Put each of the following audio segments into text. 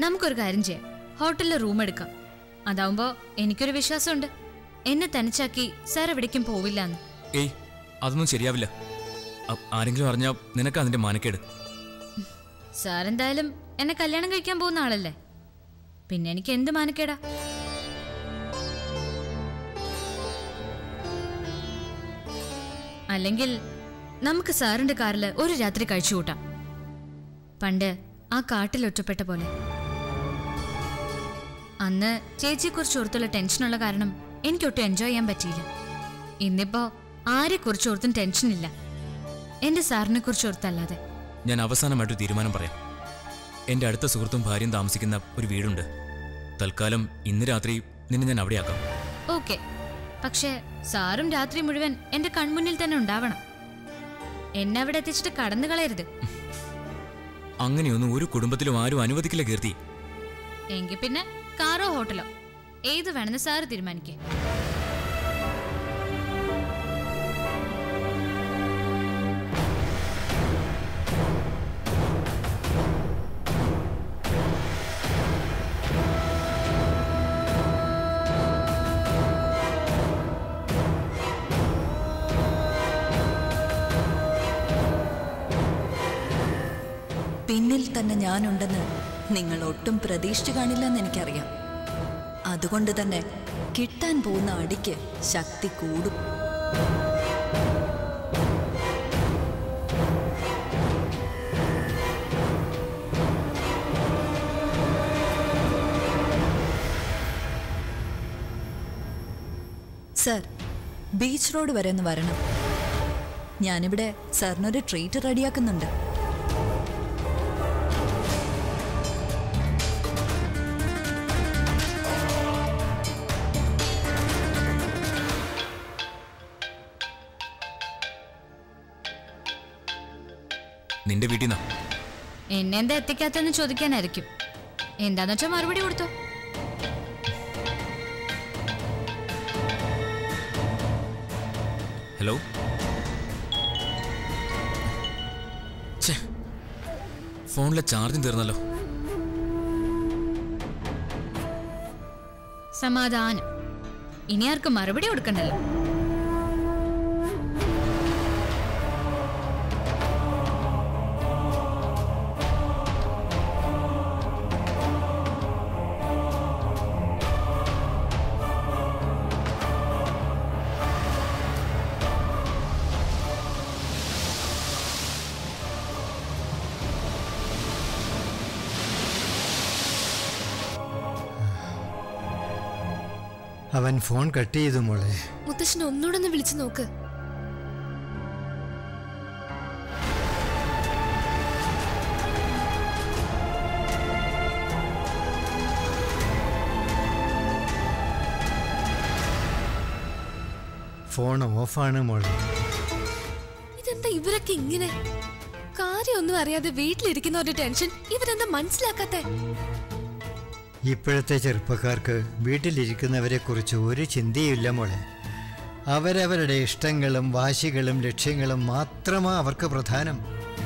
നമുക്കൊരു കാര്യം ചെയ്യാം ഹോട്ടലിൽ റൂം എടുക്കാം അതാവുമ്പോ എനിക്കൊരു വിശ്വാസമുണ്ട് എന്നെ തനിച്ചാക്കി സാർ എവിടേക്കും പോവില്ല എന്ന് ഏയ് അതൊന്നും ശരിയാവില്ല അ- ആരെങ്കിലും അറിഞ്ഞാൽ നിനക്ക് അതിന്റെ മാനക്കേട് സാർ എന്തായാലും എന്നെ കല്യാണം കഴിക്കാൻ പോകുന്ന ആളല്ലേ പിന്നെ എനിക്ക് എന്ത് മാനക്കേടാ അല്ലെങ്കിൽ നമുക്ക് സാറിന്റെ കാറിൽ ഒരു രാത്രി കഴിച്ചു കൂട്ടാം പണ്ട് ആ കാട്ടിൽ ഒറ്റപ്പെട്ട പോലെ അന്ന് ചേച്ചിയെക്കുറിച്ച് ഓർത്തുള്ള ടെൻഷനുള്ള കാരണം എനിക്കൊട്ടും എൻജോയ് ചെയ്യാൻ പറ്റിയില്ല ഇന്നിപ്പോ ആരെക്കുറിച്ച് ഓർത്തും ടെൻഷനില്ല എന്റെ സാറിനെ കുറിച്ച് ഓർത്തല്ലാതെ ഞാൻ അവസാനമായിട്ട് തീരുമാനം പറയാം എൻ്റെ അടുത്ത സുഹൃത്തും ഭാര്യയും താമസിക്കുന്ന ഒരു വീടുണ്ട് തൽക്കാലം ഇന്ന് രാത്രി നിന്നെ ഞാൻ അവിടെയാക്കാം ഓക്കെ പക്ഷേ സാറും രാത്രി മുഴുവൻ എന്റെ കൺമുന്നിൽ തന്നെ ഉണ്ടാവണം എന്നെ അവിടെ എത്തിച്ചിട്ട് കടന്നു കളയരുത് അങ്ങനെയൊന്നും ഒരു കുടുംബത്തിലും ആരും അനുവദിക്കില്ല കീർത്തി എങ്കിൽ പിന്നെ കാറോ ഹോട്ടലോ ഏത് വേണമെന്ന് സാറ് തീരുമാനിക്കേ പിന്നിൽ തന്നെ ഞാനുണ്ടെന്ന് നിങ്ങൾ ഒട്ടും പ്രതീക്ഷിച്ചു കാണില്ലെന്ന് എനിക്കറിയാം അതുകൊണ്ട് തന്നെ കിട്ടാൻ പോകുന്ന അടിക്ക് ശക്തി കൂടും സർ ബീച്ച് റോഡ് വരെ ഒന്ന് വരണം ഞാനിവിടെ സാറിനൊരു ട്രീറ്റ് റെഡിയാക്കുന്നുണ്ട് നിന്റെ വീട്ടിൽ നിന്നാ എന്നെ എന്താ എത്തിക്കാത്തെന്ന് ചോദിക്കാനായിരിക്കും എന്താന്ന് വെച്ചാൽ മറുപടി കൊടുത്തോ ഹലോ ഛേ, ഫോണിലെ ചാർജും തീർന്നല്ലോ സമാധാനം ഇനി ആർക്കും മറുപടി കൊടുക്കണ്ടല്ലോ അവൻ ഫോൺ കട്ട് ചെയ്തു മോളെ മുത്തശ്ശൻ ഒന്നുകൂടെ ഒന്ന് വിളിച്ചു നോക്ക് ഫോൺ ഓഫാണ് മോളെ ഇതെന്താ ഇവരൊക്കെ ഇങ്ങനെ കാര്യമൊന്നും അറിയാതെ വീട്ടിലിരിക്കുന്നവരുടെ ടെൻഷൻ ഇവരെന്താ മനസ്സിലാക്കാത്തെ ഇപ്പോഴത്തെ ചെറുപ്പക്കാർക്ക് വീട്ടിലിരിക്കുന്നവരെ കുറിച്ച് ഒരു ചിന്തയുമില്ല മോളെ അവരവരുടെ ഇഷ്ടങ്ങളും വാശികളും ലക്ഷ്യങ്ങളും മാത്രമാ അവർക്ക് പ്രധാനം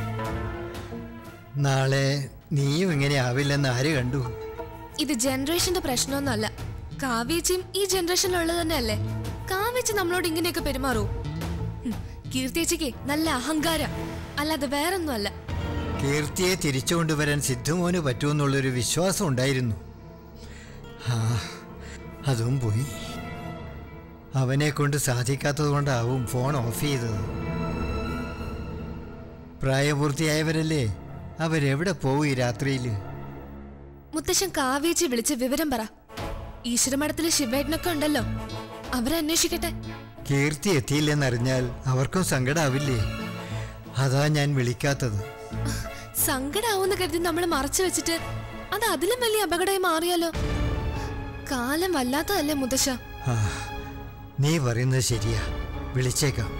നാളെ നീയും ഇങ്ങനെ ആവില്ലെന്ന് ആര് കണ്ടു ഇത് ജനറേഷന്റെ പ്രശ്നമൊന്നുമല്ല കാവ്യച്ചയും ഈ ജനറേഷനിലുള്ളത് തന്നെയല്ലേ കാവ്യച്ച നമ്മളോട് ഇങ്ങനെയൊക്കെ പെരുമാറൂ ഹും, കീർത്തിയച്ചയ്ക്ക് നല്ല അഹങ്കാര അല്ലാതെ വേറൊന്നുമല്ല കീർത്തിയെ തിരിച്ചു കൊണ്ടുവരാൻ സിദ്ധുമോന് പറ്റുമെന്നുള്ളൊരു വിശ്വാസം ഉണ്ടായിരുന്നു ആ അതും പോയി അവനെ കൊണ്ട് സാധിക്കാത്തത് കൊണ്ടാവും ഫോൺ ഓഫ് ചെയ്തത് പ്രായപൂർത്തിയായവരല്ലേ അവരെവിടെ പോവും ഈ രാത്രിയിൽ മുത്തശ്ശൻ കാവ്യച്ചി വിളിച്ച് വിവരം പറ ഈശ്വരമഠത്തിലെ ശിവേട്ടനൊക്കെ ഉണ്ടല്ലോ അവരന്വേഷിക്കട്ടെ കീർത്തി എത്തിയില്ലെന്നറിഞ്ഞാൽ അവർക്കും സങ്കടാവില്ലേ അതാ ഞാൻ വിളിക്കാത്തത് സങ്കടാവൂന്ന് കരുതി നമ്മൾ മറച്ചു വെച്ചിട്ട് അത് അതിലും വലിയ അപകടമായി മാറിയാലോ കാലം വല്ലാത്തതല്ലേ മുത്തശ്ശ ആ നീ പറയുന്നത് ശരിയാ വിളിച്ചേക്കാം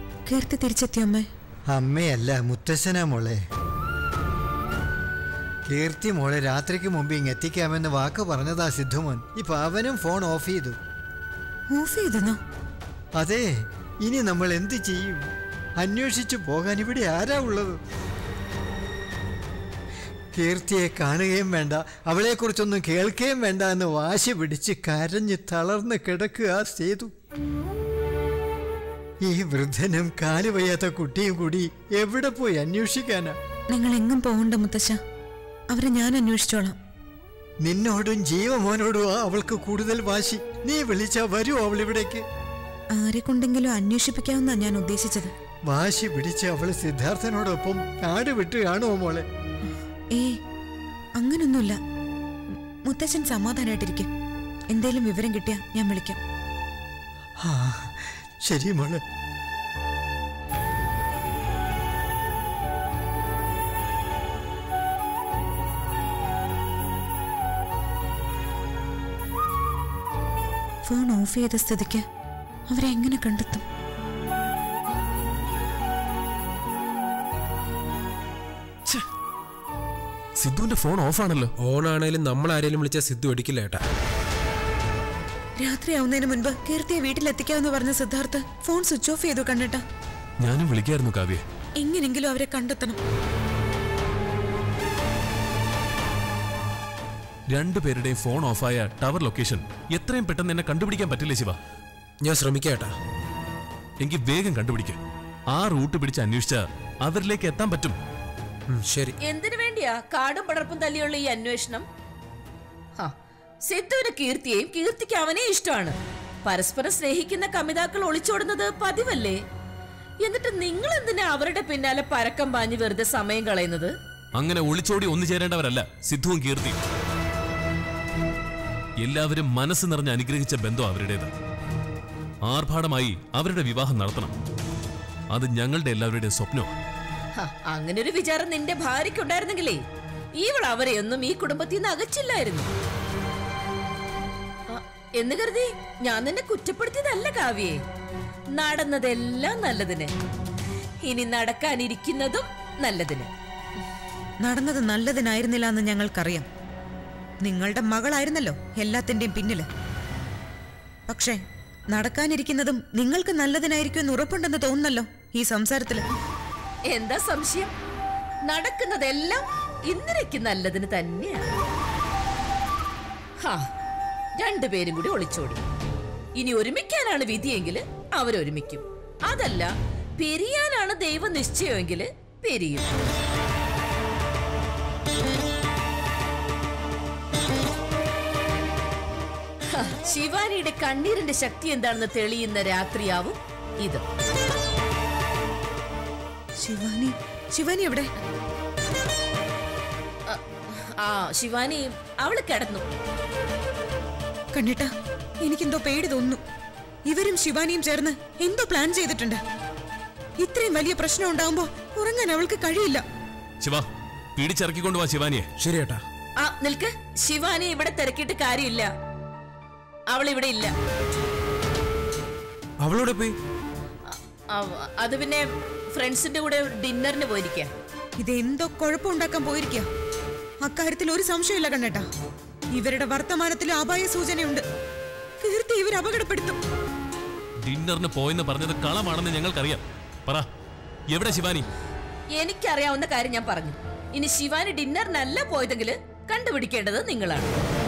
കീർത്തി തിരിച്ചെത്തിയോ അമ്മേ അമ്മയല്ല മുത്തശ്ശനാ മോളെ കീർത്തി മോളെ രാത്രിക്ക് മുമ്പ് ഇങ്ങ് എത്തിക്കാമെന്ന് വാക്ക് പറഞ്ഞതാ സിദ്ധുമോൻ ഇപ്പൊ അവനും ഫോൺ ഓഫ് ചെയ്തു ഓഫ് ചെയ്തെന്നോ അതെ ഇനി നമ്മൾ എന്ത് ചെയ്യും അന്വേഷിച്ചു പോകാൻ ഇവിടെ ആരാ ഉള്ളത് കീർത്തിയെ കാണുകയും വേണ്ട അവളെക്കുറിച്ചൊന്നും കേൾക്കുകയും വേണ്ട എന്ന് വാശി പിടിച്ച് കരഞ്ഞ് തളർന്ന് കിടക്കുക സേതു ഈ വൃദ്ധനും കാല് വയ്യാത്ത കുട്ടിയും കൂടി എവിടെ പോയി അന്വേഷിക്കാനാ നിങ്ങൾ എങ്ങും പോകണ്ട മുത്തശ്ശ അവരെ ഞാൻ അന്വേഷിച്ചോളാം നിന്നോടും ജീവമോനോടും അവൾക്ക് കൂടുതൽ വാശി നീ വിളിച്ചാ വരൂ അവൾ ഇവിടേക്ക് ആരെ കൊണ്ടെങ്കിലും അന്വേഷിപ്പിക്കാമെന്നാ ഞാൻ ഉദ്ദേശിച്ചത് വാശി പിടിച്ച് അവൾ സിദ്ധാർത്ഥനോടൊപ്പം നാട് വിട്ട് കാണുമോ മോളെ ഏ അങ്ങനൊന്നുമില്ല മുത്തശ്ശൻ സമാധാനായിട്ടിരിക്കും എന്തേലും വിവരം കിട്ടിയാ ഞാൻ വിളിക്കാം ആ ശരി മോളെ ഫോൺ ഓഫ് ചെയ്ത സ്ഥിതിക്ക് അവരെ എങ്ങനെ കണ്ടെത്തും സിദ്ധുവിന്റെ ഫോൺ ഓഫാണല്ലോ ഓണാണേലും നമ്മൾ ആരെങ്കിലും വിളിച്ചാൽ സിദ്ധു എടുക്കില്ല ഏട്ടാ രാത്രിയാവുന്നതിന് മുൻപ് കീർത്തിയെ വീട്ടിലെത്തിക്കാമെന്ന് പറഞ്ഞ സിദ്ധാർത്ഥ് ഫോൺ സ്വിച്ച് ഓഫ് ചെയ്തു കണ്ടിട്ടാ ഞാനും വിളിക്കായിരുന്നു കാവ്യ എങ്ങനെങ്കിലും അവരെ കണ്ടെത്തണം രണ്ടുപേരുടെയും ഫോൺ ഓഫായ ടവർ ലൊക്കേഷൻ എത്രയും പെട്ടെന്ന് എന്നെ കണ്ടുപിടിക്കാൻ പറ്റില്ലേ ശിവ ഞാൻ ശ്രമിക്കാം ഏട്ടാ എങ്കിൽ വേഗം കണ്ടുപിടിക്കുക ആ റൂട്ട് പിടിച്ച് അന്വേഷിച്ച അവരിലേക്ക് എത്താൻ പറ്റും ഉം, ശരി എന്തിനു വേണ്ടിയാ കാടും പടർപ്പും തല്ലിയുള്ള ഈ അന്വേഷണം ഹാ, സിദ്ധുവിന് കീർത്തിയെയും കീർത്തിക്ക് അവനെ ഇഷ്ടമാണ് പരസ്പരം സ്നേഹിക്കുന്ന കമിതാക്കൾ ഒളിച്ചോടുന്നത് പതിവല്ലേ എന്നിട്ട് നിങ്ങൾ എന്തിനാ അവരുടെ പിന്നാലെ പരക്കം പാഞ്ഞ് വെറുതെ സമയം കളയുന്നത് അങ്ങനെ ഒളിച്ചോടി ഒന്നു ചേരേണ്ടവരല്ല സിദ്ധുവും കീർത്തിയും എല്ലാവരും മനസ്സ് നിറഞ്ഞ് അനുഗ്രഹിച്ച ബന്ധം അവരുടേത് ആർഭാടമായി അവരുടെ വിവാഹം നടത്തണം അത് ഞങ്ങളുടെ എല്ലാവരുടെയും സ്വപ്നമാണ് ഹാ, അങ്ങനെ ഒരു വിചാരം നിന്റെ ഭാര്യയ്ക്കുണ്ടായിരുന്നെങ്കിലേ ഇവൾ അവരെയൊന്നും ഈ കുടുംബത്തിൽ നിന്ന് അകച്ചില്ലായിരുന്നു ആ, എന്ന് കരുതി ഞാൻ നിന്നെ കുറ്റപ്പെടുത്തിയതല്ല കാവ്യേ നടന്നതെല്ലാം നല്ലതിന് ഇനി നടക്കാനിരിക്കുന്നതും നല്ലതിന് നടന്നത് നല്ലതിനായിരുന്നില്ല എന്ന് ഞങ്ങൾക്കറിയാം നിങ്ങളുടെ മകളായിരുന്നല്ലോ എല്ലാത്തിന്റെയും പിന്നില് പക്ഷേ നടക്കാനിരിക്കുന്നതും നിങ്ങൾക്ക് നല്ലതിനായിരിക്കും എന്ന് ഉറപ്പുണ്ടെന്ന് തോന്നുന്നല്ലോ ഈ സംസാരത്തില് എന്താ സംശയം നടക്കുന്നതെല്ലാം ഇന്ദിരയ്ക്ക് നല്ലതിന് തന്നെയാണ് ഹാ രണ്ടുപേരും കൂടി ഒളിച്ചോടി ഇനി ഒരുമിക്കാനാണ് വിധിയെങ്കിൽ അവരൊരുമിക്കും അതല്ല പിരിയാനാണ് ദൈവ നിശ്ചയമെങ്കിൽ പിരിയും ഹാ, ശിവാനിയുടെ കണ്ണീരിന്റെ ശക്തി എന്താണെന്ന് തെളിയുന്ന രാത്രിയാവും ഇത് ശിവാനി ശിവാനി എവിടെ ആ ശിവാനി അവള് കിടന്നു കണ്ടിട്ടാ എനിക്കെന്തോ പേടി തോന്നുന്നു ഇവരും ശിവാനിയും ചേർന്ന് എന്തോ പ്ലാൻ ചെയ്തിട്ടുണ്ട് ഇത്രയും വലിയ പ്രശ്നം ഉണ്ടാവുമ്പോ ഉറങ്ങാൻ അവൾക്ക് കഴിയില്ല ശിവ പിടിച്ചിറക്കിക്കൊണ്ടു വാ ശിവാനിയെ ശരി ഏട്ടാ ആ നിൽക്ക് ശിവാനി ഇവിടെ തിരക്കിയിട്ട് കാര്യമില്ല അവൾ ഇവിടെ ഇല്ല അവളോടെ പോയി ആ, അത് പിന്നെ ഫ്രണ്ട്സിന്റെ കൂടെ ഡിന്നറിന് പോയിരിക്കാം ഇത് എന്തോ കുഴപ്പമുണ്ടാക്കാൻ പോയിരിക്കുക അക്കാര്യത്തിൽ ഒരു സംശയമില്ല കണ്ണേട്ടാ ഇവരുടെ വർത്തമാനത്തിൽ അപായ സൂചനയുണ്ട് കീർത്തി ഇവർ അപകടപ്പെടുത്തും ഡിന്നറിന് പോയെന്ന് പറഞ്ഞത് കളമാണെന്ന് ഞങ്ങൾക്കറിയാം പറ എവിടെ ശിവാനി എനിക്കറിയാവുന്ന കാര്യം ഞാൻ പറഞ്ഞു ഇനി ശിവാനി ഡിന്നറിനല്ല പോയതെങ്കിൽ കണ്ടുപിടിക്കേണ്ടത് നിങ്ങളാണ്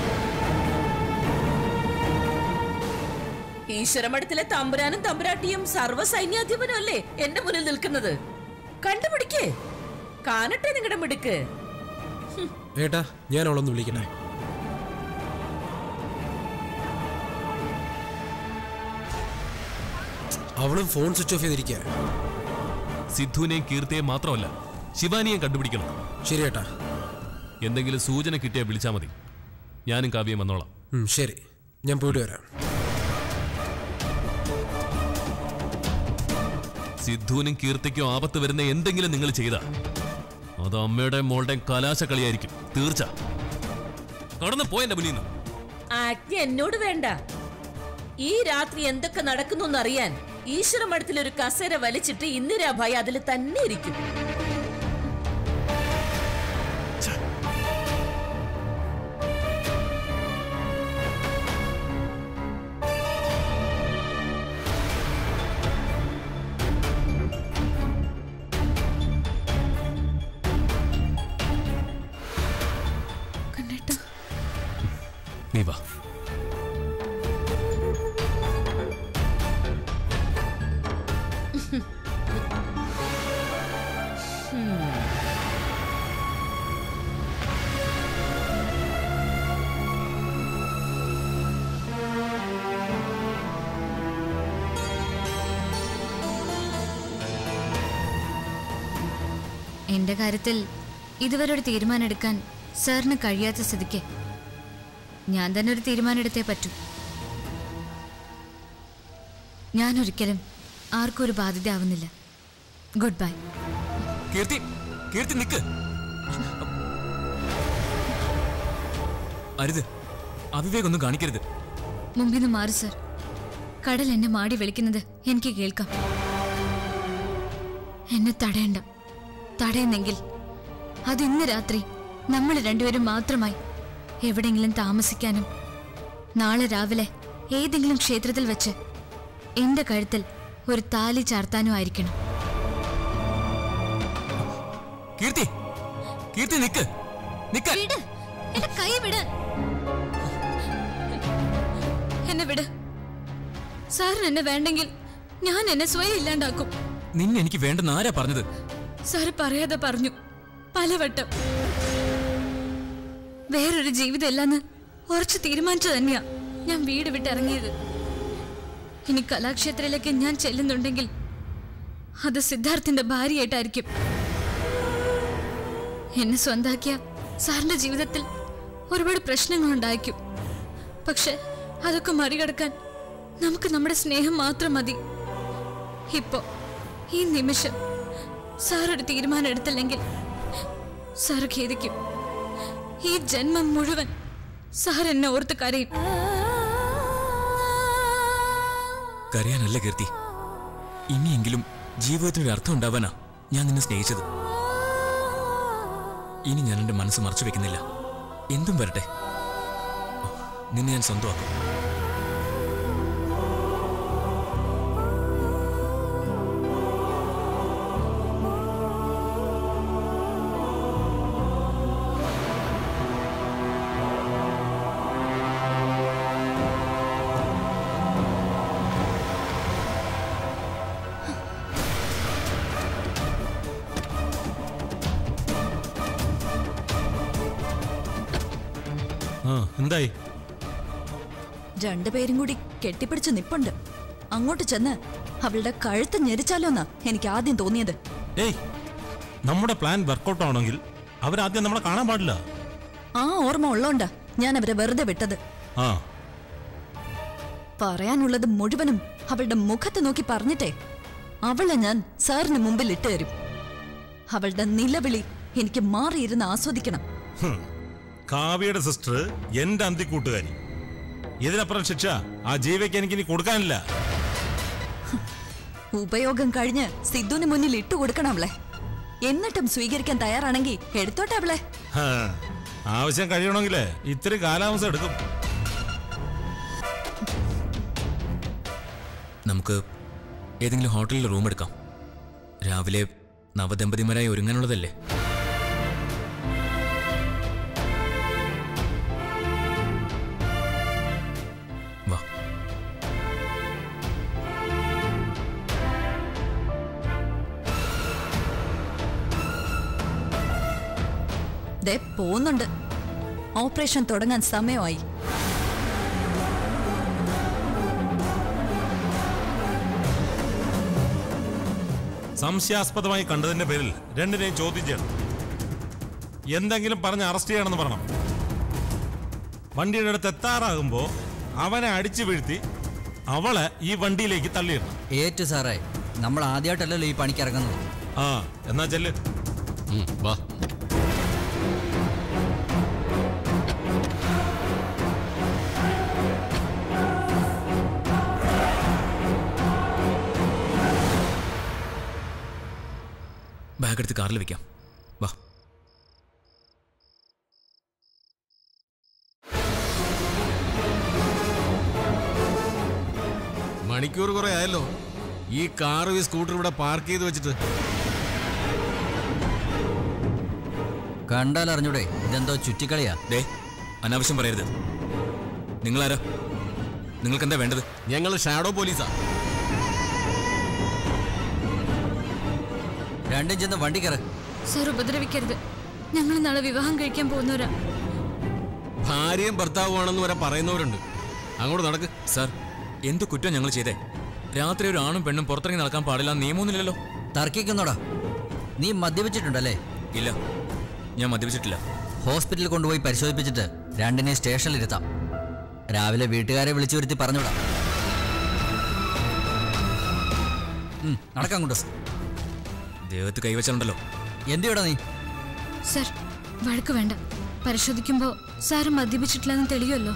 ഈശ്വരമഠത്തിലെ തമ്പുരാനും തമ്പുരാട്ടിയും സർവ്വ സൈന്യാധിപനും അല്ലേ എന്റെ മുന്നിൽ നിൽക്കുന്നത് കണ്ടുപിടിക്കേ കാണട്ടെ നിങ്ങളുടെ മിടുക്ക് ഏട്ടാ ഞാൻ അവളൊന്ന് വിളിക്കട്ടെ അവളും ഫോൺ സ്വിച്ച് ഓഫ് ചെയ്തിരിക്കുക സിദ്ധുവിനെയും കീർത്തിയെയും മാത്രമല്ല ശിവാനിയെയും കണ്ടുപിടിക്കണം ശരി ഏട്ടാ എന്തെങ്കിലും സൂചന കിട്ടിയാൽ വിളിച്ചാൽ മതി ഞാനും കാവ്യം വന്നോളാം ഉം, ശരി ഞാൻ പോയിട്ട് വരാം സിദ്ധുവിനും കീർത്തിക്കും ആപത്ത് വരുന്ന എന്തെങ്കിലും നിങ്ങൾ ചെയ്ത അത് അമ്മയുടെ മോളുടെ കലാശ കളിയായിരിക്കും തീർച്ച കടന്നു പോയെന്റെ മുന്നിൽ നിന്ന് ആജ്ഞ എന്നോട് വേണ്ട ഈ രാത്രി എന്തൊക്കെ നടക്കുന്നു എന്നറിയാൻ ഈശ്വര മഠത്തിൽ ഒരു കസേര വലിച്ചിട്ട് ഇന്ദിരാഭായി അതിൽ തന്നെ ഇരിക്കും നീ വാ എന്റെ കാര്യത്തിൽ ഇതുവരെ ഒരു തീരുമാനം എടുക്കാൻ സാറിന് കഴിയാത്ത സ്ഥിതിക്ക് ഞാൻ തന്നെ ഒരു തീരുമാനം എടുത്തേ പറ്റൂ ഞാൻ ഒരിക്കലും ആർക്കും ഒരു ബാധ്യത ആവുന്നില്ല ഗുഡ് ബൈ കീർത്തി കീർത്തി നിക്ക് അരുത് അവിവേകൊന്നും കാണിക്കരുത് മുമ്പിൽ നിന്ന് മാറി സർ കടൽ എന്നെ മാടി വിളിക്കുന്നത് എനിക്ക് കേൾക്കാം എന്നെ തടയണ്ട തടയുന്നെങ്കിൽ അത് ഇന്ന് രാത്രി നമ്മൾ രണ്ടുപേരും മാത്രമായി എവിടെയെങ്കിലും താമസിക്കാനും നാളെ രാവിലെ ഏതെങ്കിലും ക്ഷേത്രത്തിൽ വെച്ച് എന്റെ കഴുത്തിൽ ഒരു താലി ചാർത്താനും ആയിരിക്കണം കീർത്തി കീർത്തി നിക്ക് നിക്ക് വിട് എന്റെ കൈ വിട് എന്നെ വിട് സാറിന് എന്നെ വേണ്ടെങ്കിൽ ഞാൻ എന്നെ സ്വയം ഇല്ലാണ്ടാക്കും നിന്നെ എനിക്ക് വേണ്ടെന്ന് ആരാ പറഞ്ഞത് സാറ് പറയാതെ പറഞ്ഞു പലവട്ടം വേറൊരു ജീവിതം ഇല്ലെന്ന് ഉറച്ചു തീരുമാനിച്ചു തന്നെയാ ഞാൻ വീട് വിട്ടിറങ്ങിയത് ഇനി കലാക്ഷേത്രയിലേക്ക് ഞാൻ ചെല്ലുന്നുണ്ടെങ്കിൽ അത് സിദ്ധാർത്ഥിന്റെ ഭാര്യയായിട്ടായിരിക്കും എന്നെ സ്വന്താക്കിയ സാറിന്റെ ജീവിതത്തിൽ ഒരുപാട് പ്രശ്നങ്ങൾ ഉണ്ടായിരിക്കും പക്ഷെ അതൊക്കെ മറികടക്കാൻ നമുക്ക് നമ്മുടെ സ്നേഹം മാത്രം മതി ഇപ്പോ ഈ നിമിഷം സാർ ഒരു തീരുമാനം എടുത്തില്ലെങ്കിൽ സാർ ഖേദിക്കും ഈ ജന്മം മുഴുവൻ സാർ എന്നെ ഓർത്ത് കരയും കരയാനല്ല കീർത്തി ഇനിയെങ്കിലും ജീവിതത്തിനൊരു അർത്ഥം ഉണ്ടാവാനാ ഞാൻ നിന്നെ സ്നേഹിച്ചത് ഇനി ഞാൻ എന്റെ മനസ്സ് മറച്ചു വെക്കുന്നില്ല എന്തും വരട്ടെ നിന്നെ ഞാൻ സ്വന്തമാക്കും ആ എന്തായി രണ്ടുപേരും കൂടി കെട്ടിപ്പിടിച്ച് നിപ്പുണ്ട് അങ്ങോട്ട് ചെന്ന് അവളുടെ കഴുത്ത് ഞെരിച്ചാലോന്നാ എനിക്ക് ആദ്യം തോന്നിയത് ഏയ് നമ്മുടെ പ്ലാൻ വർക്കൗട്ട് ആവണമെങ്കിൽ അവരാദ്യം നമ്മളെ കാണാൻ പാടില്ല ആ ഓർമ്മ ഉള്ളോണ്ടാ ഞാൻ അവരെ വെറുതെ വിട്ടത് ആ പറയാനുള്ളത് മുഴുവനും അവളുടെ മുഖത്ത് നോക്കി പറഞ്ഞിട്ടേ അവളെ ഞാൻ സാറിന് മുമ്പിൽ ഇട്ട് തരും അവളുടെ നിലവിളി എനിക്ക് മാറിയിരുന്ന് ആസ്വദിക്കണം ഹും. കാവ്യയുടെ സിസ്റ്റർ എന്റെ അന്തിക്കൂട്ടുകാരി ഇതിനപ്പുറം ശിക്ഷ ആ ജീവയ്ക്ക് എനിക്ക് ഇനി കൊടുക്കാനില്ല ഉപയോഗം കഴിഞ്ഞ് സിദ്ധുവിന് മുന്നിൽ ഇട്ടു കൊടുക്കണം അവളെ എന്നിട്ടും സ്വീകരിക്കാൻ തയ്യാറാണെങ്കിൽ എടുത്തോട്ടെ അവളെ ഹാ. ആവശ്യം കഴിയണമെങ്കിലേ ഇത്തിരി കാലാവസ്ഥ എടുക്കും നമുക്ക് ഏതെങ്കിലും ഹോട്ടലിൽ റൂം എടുക്കാം രാവിലെ നവദമ്പതിമാരായി ഒരുങ്ങാനുള്ളതല്ലേ വാ ദേ പോകുന്നുണ്ട് ഓപ്പറേഷൻ തുടങ്ങാൻ സമയമായി സംശയാസ്പദമായി കണ്ടതിന്റെ പേരിൽ രണ്ടിനെയും ചോദ്യം ചെയ്യണം എന്തെങ്കിലും പറഞ്ഞ് അറസ്റ്റ് ചെയ്യണമെന്ന് പറയണം വണ്ടിയുടെ അടുത്ത് എത്താറാകുമ്പോ അവനെ അടിച്ചു വീഴ്ത്തി അവളെ ഈ വണ്ടിയിലേക്ക് തള്ളിയിടണം ഏറ്റു സാറേ നമ്മൾ ആദ്യമായിട്ടല്ലല്ലോ ഈ പണിക്ക് ഇറങ്ങുന്നത് ആ എന്നാ ചെല്ല് വാ ബാഗ് എടുത്ത് കാറിൽ വെക്കാം വാ മണിക്കൂർ കുറെ ആയല്ലോ ഈ കാർ ഈ സ്കൂട്ടർ ഇവിടെ പാർക്ക് ചെയ്ത് വെച്ചിട്ട് കണ്ടാൽ അറിഞ്ഞൂടെ ഇതെന്തോ ചുറ്റിക്കളിയാ ദേ അനാവശ്യം പറയരുത് നിങ്ങളാരാ നിങ്ങൾക്ക് എന്താ വേണ്ടത് ഞങ്ങൾ ഷാഡോ പോലീസാ രണ്ടും ചെന്ന് വണ്ടി കയറ് സാർ ഉപദ്രവിക്കരുത് ഞങ്ങൾ നാളെ വിവാഹം കഴിക്കാൻ പോകുന്നവരാ ഭാര്യയും ഭർത്താവുമാണെന്ന് വരെ പറയുന്നവരുണ്ട് അങ്ങോട്ട് നടക്ക് സാർ എന്ത് കുറ്റം ഞങ്ങൾ ചെയ്തേ രാത്രി ഒരു ആണും പെണ്ണും പുറത്തിറങ്ങി നടക്കാൻ പാടില്ല എന്ന് നിയമമൊന്നുമില്ലല്ലോ തർക്കിക്കുന്നോടാ നീ മദ്യപിച്ചിട്ടുണ്ടല്ലേ ഇല്ല ഞാൻ മദ്യപിച്ചിട്ടില്ല ഹോസ്പിറ്റലിൽ കൊണ്ടുപോയി പരിശോധിപ്പിച്ചിട്ട് രണ്ടിനെ സ്റ്റേഷനിലിരുത്താം രാവിലെ വീട്ടുകാരെ വിളിച്ചു വരുത്തി പറഞ്ഞുവിടാം ഉം, നടക്കാം കൊണ്ട് ദേഹത്ത് കൈവച്ചുണ്ടല്ലോ എന്തിയോടാ നീ സാർ വഴക്ക് വേണ്ട പരിശോധിക്കുമ്പോൾ സാറ് മദ്യപിച്ചിട്ടില്ലെന്ന് തെളിയുമല്ലോ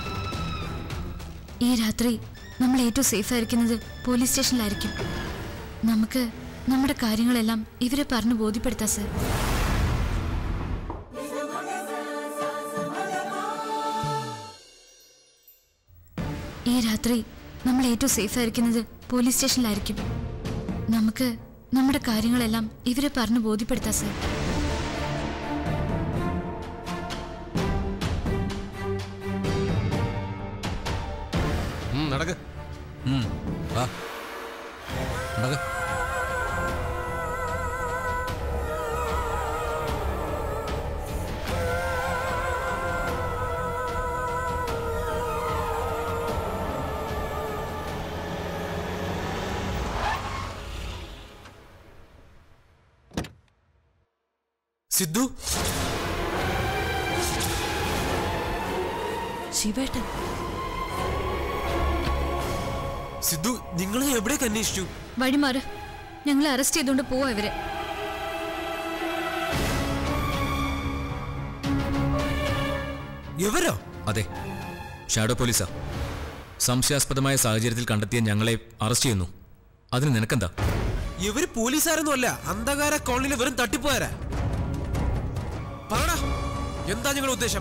ഈ രാത്രി നമ്മൾ ഏറ്റവും സേഫ് ആയിരിക്കുന്നത് പോലീസ് സ്റ്റേഷനിലായിരിക്കും നമുക്ക് നമ്മുടെ കാര്യങ്ങളെല്ലാം ഇവരെ പറഞ്ഞ് ബോധ്യപ്പെടുത്താം സാർ ഈ രാത്രി നമ്മൾ ഏറ്റവും സേഫ് ആയിരിക്കുന്നത് പോലീസ് സ്റ്റേഷനിലായിരിക്കും നമുക്ക് നമ്മുടെ കാര്യങ്ങളെല്ലാം ഇവരെ പറഞ്ഞ് ബോധ്യപ്പെടുത്താം സാർ ഉം, നടക്ക് ഉം, വാ നടക്ക് സിദ്ധു ശിവേട്ടൻ സിദ്ധു നിങ്ങളെ എവിടേക്ക് അന്വേഷിച്ചു വഴിമാറ് ഞങ്ങളെ അറസ്റ്റ് ചെയ്തുകൊണ്ട് പോവാ ഇവരെ ഇവരോ അതെ ഷാഡോ പോലീസാ സംശയാസ്പദമായ സാഹചര്യത്തിൽ കണ്ടെത്തിയ ഞങ്ങളെ അറസ്റ്റ് ചെയ്യുന്നു അതിന് നിനക്കെന്താ ഇവര് പോലീസുകാരൊന്നും അല്ല അന്ധകാര കോളനിയിലെ വെറും തട്ടിപ്പുകാരാ പറടാ എന്താ നിങ്ങളുടെ ഉദ്ദേശം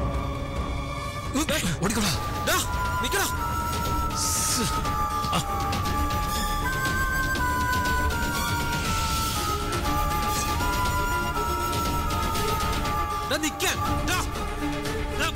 ഓടിക്കോടാ ഡാ, നിക്കടാ. ഡാ, നിക്കാൻ. ഡാ. ഡാ.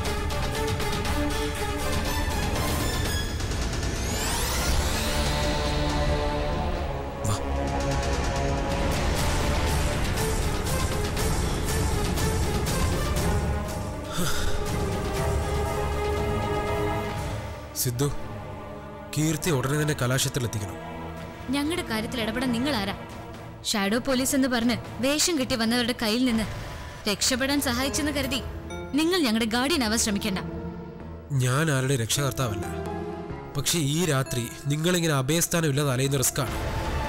സിദ്ധു കീർത്തി ഉടനെ തന്നെ കലാശത്തിലെത്തിക്കണം ഞങ്ങളുടെ കാര്യത്തിൽ ഇടപെടാൻ നിങ്ങൾ ആരാ ഷാഡോ പോലീസ് എന്ന് പറഞ്ഞ് വേഷം കെട്ടി വന്നവരുടെ കയ്യിൽ നിന്ന് രക്ഷപ്പെടാൻ സഹായിച്ചെന്ന് കരുതി നിങ്ങൾ ഞങ്ങളുടെ ഗാർഡിയൻ ആവാൻ ശ്രമിക്കണ്ട ഞാൻ ആരുടെ രക്ഷകർത്താവല്ല പക്ഷെ ഈ രാത്രി നിങ്ങളിങ്ങനെ അഭയസ്ഥാനം ഇല്ലാതെ അലയുന്ന റിസ്ക്കാണ്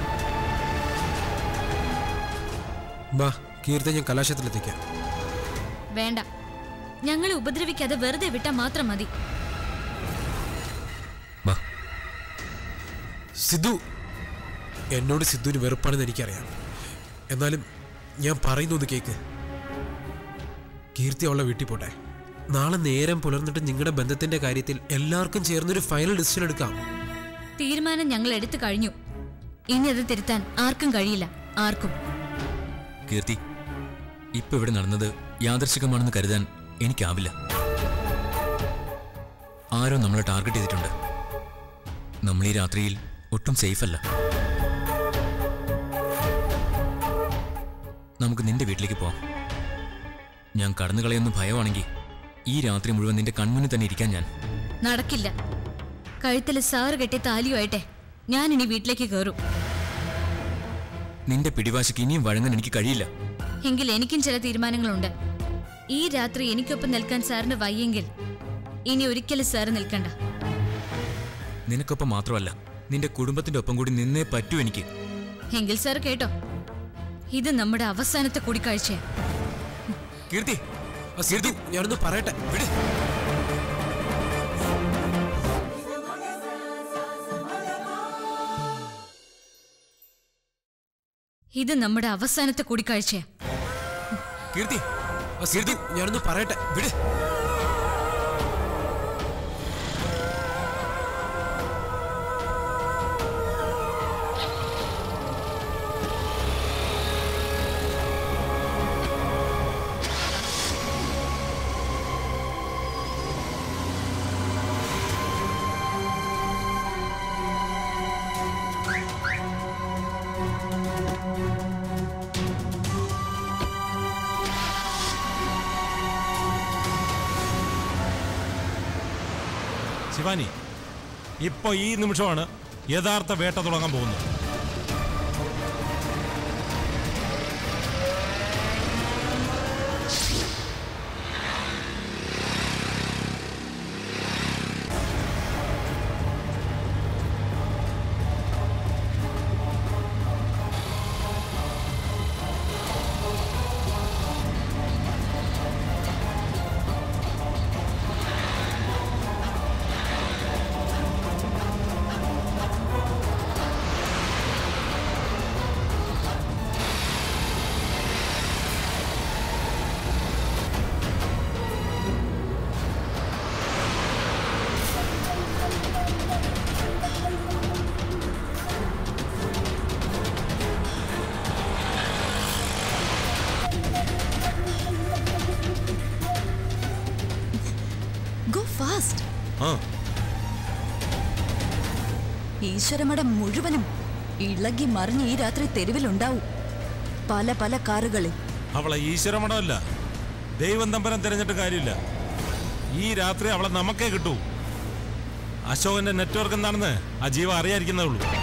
ബാ കീർത്തി ഞാൻ കലാശത്തിലെത്തിക്കാം വേണ്ട ഞങ്ങളെ ഉപദ്രവിക്കാതെ വെറുതെ വിട്ടാൽ മാത്രം മതി സിദ്ധു എന്നോട് സിദ്ധുവിന് വെറുപ്പാണെന്ന് എനിക്കറിയാം എന്നാലും ഞാൻ പറയുന്നൊന്ന് കേക്ക് കീർത്തി അവളെ വീട്ടിൽ പോട്ടെ നാളെ നേരം പുലർന്നിട്ട് നിങ്ങളുടെ ബന്ധത്തിന്റെ കാര്യത്തിൽ എല്ലാവർക്കും ചേർന്നൊരു ഫൈനൽ ഡിസിഷൻ എടുക്കാം തീരുമാനം ഞങ്ങൾ എടുത്തു കഴിഞ്ഞു ഇനി അത് തിരുത്താൻ ആർക്കും കഴിയില്ല ആർക്കും കീർത്തി ഇപ്പൊ ഇവിടെ നടന്നത് യാദർശികമാണെന്ന് കരുതാൻ എനിക്കാവില്ല ആരോ നമ്മളെ ടാർഗറ്റ് ചെയ്തിട്ടുണ്ട് നമ്മൾ ഈ രാത്രിയിൽ ഒട്ടും സേഫ് അല്ല നമുക്ക് നിന്റെ വീട്ടിലേക്ക് പോവാം ഞാൻ കടന്നു കളയുന്ന ഭയമാണെങ്കിൽ ഈ രാത്രി മുഴുവൻ നിന്റെ കൺമുന്നിൽ തന്നെ ഇരിക്കാൻ ഞാൻ നടക്കില്ല കഴുത്തിൽ സാറ് കെട്ടി താലിയുമായിട്ടെ ഞാൻ ഇനി വീട്ടിലേക്ക് കയറും നിന്റെ പിടിവാശിക്ക് ഇനിയും വഴങ്ങാൻ എനിക്ക് കഴിയില്ല എങ്കിൽ എനിക്കും ചില തീരുമാനങ്ങളുണ്ട് ഈ രാത്രി എനിക്കൊപ്പം നിൽക്കാൻ സാറിന് വയ്യെങ്കിൽ ഇനി ഒരിക്കലും സാറ് നിൽക്കണ്ട നിനക്കൊപ്പം മാത്രമല്ല നിന്റെ കുടുംബത്തിന്റെ ഒപ്പം കൂടി നിന്നേ പറ്റൂ എനിക്ക് എങ്കിൽ സാർ കേട്ടോ ഇത് നമ്മുടെ അവസാനത്തെ കൂടിക്കാഴ്ചയാണ് കീർത്തി സിദ്ധു ഞാനൊന്ന് പറയട്ടെ വിട് ഇത് നമ്മുടെ അവസാനത്തെ കൂടിക്കാഴ്ചയാ കീർത്തി സിദ്ധു ഞാനൊന്ന് പറയട്ടെ വിട് ശിവാനി ഇപ്പൊ ഈ നിമിഷമാണ് യഥാർത്ഥ വേട്ട തുടങ്ങാൻ പോകുന്നത് ഗോ ഫാസ്റ്റ് ആ ഈശ്വരമഠം മുഴുവനും ഇളകി മറിഞ്ഞ് ഈ രാത്രി തെരുവിലുണ്ടാവും പല പല കാറുകളിൽ അവളെ ഈശ്വരമടമല്ല ദൈവം തമ്പരം തിരഞ്ഞിട്ട് കാര്യമില്ല ഈ രാത്രി അവളെ നമുക്കേ കിട്ടൂ അശോകന്റെ നെറ്റ്വർക്ക് എന്താണെന്ന് ആ ജീവ അറിയാതിരിക്കുന്നേ ഉള്ളൂ